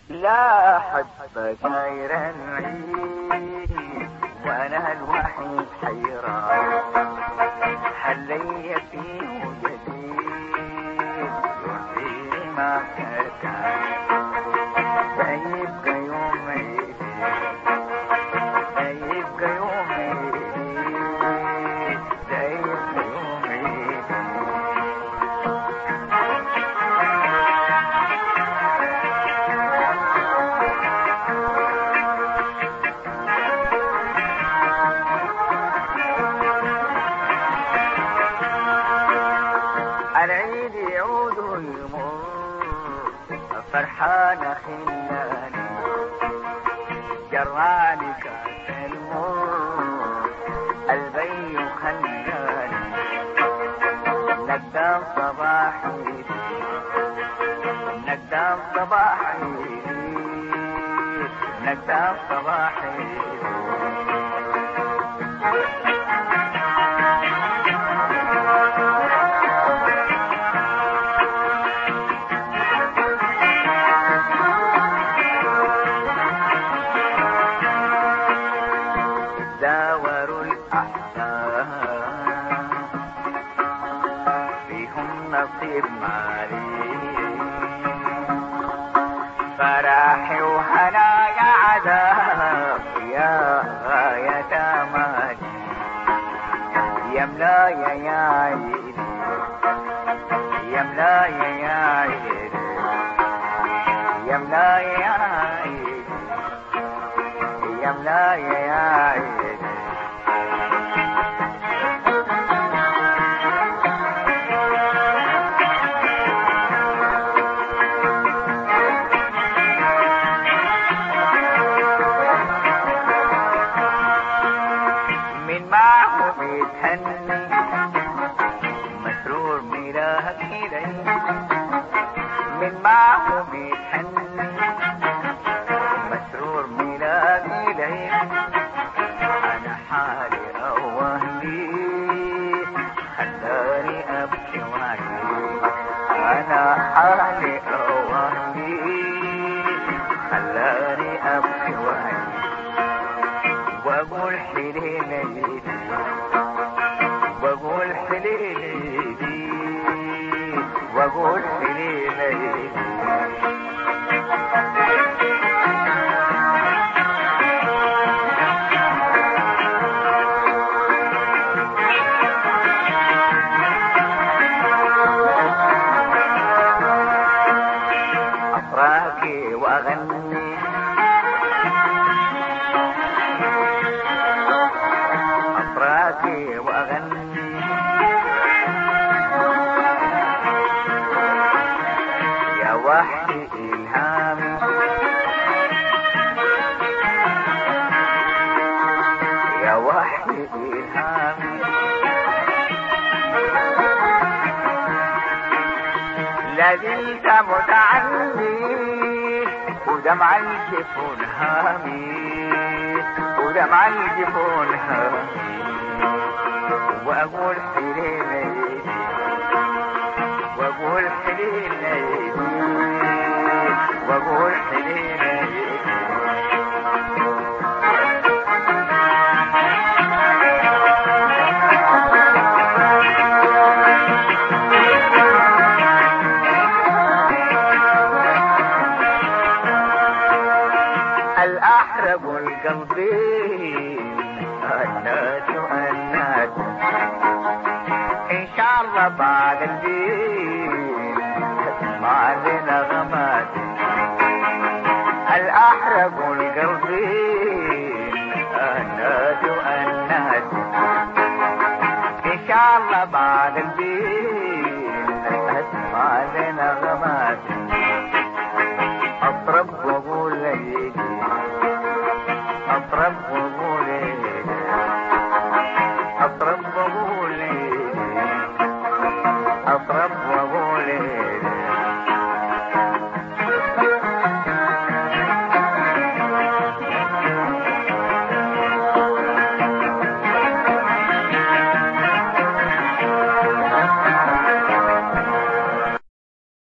لا أحب غير العيد وأنا الوحيد حيران هل لي فيه جديد يرضي ما كان سيبقى يوم عيد سيبقى يوم عيد سيبقى يوم عيد العيد يعود يمر فرحان خلاني جراني كاس المر البي خلاني نقدام صباحي نقدام صباحي نقدام صباحي داوروا الأحزان فيهم نصيب مالي فرحي وهنايا عذاب يا غاية مالي يا ملايا يا عيدي يا ملايا يا عيدي يا ملايا يا عيدي يا ملايا يا عيدي من معه بيتهني مسرور ميراك إلي من معه بيتهني مسرور ميراك إلي أنا حالي أوهمي خلاني أبكي وعيد أنا حالي أوهمي خلاني أبكي وعيد واقول حليلي واقول حليلي واقول حليلي أفراكي وأغني أفراكي وأغني يا وحدي إلهامي يا وحدي إلهامي لازلت متعني ودمع الجفون هامي ودمع الجفون هامي واقول حليلي واقول حليلي واقول حليلي الأحرق القلبين الناس الناس إن شاء الله بعد الدين تسمع لنغمات الأحرق القلبين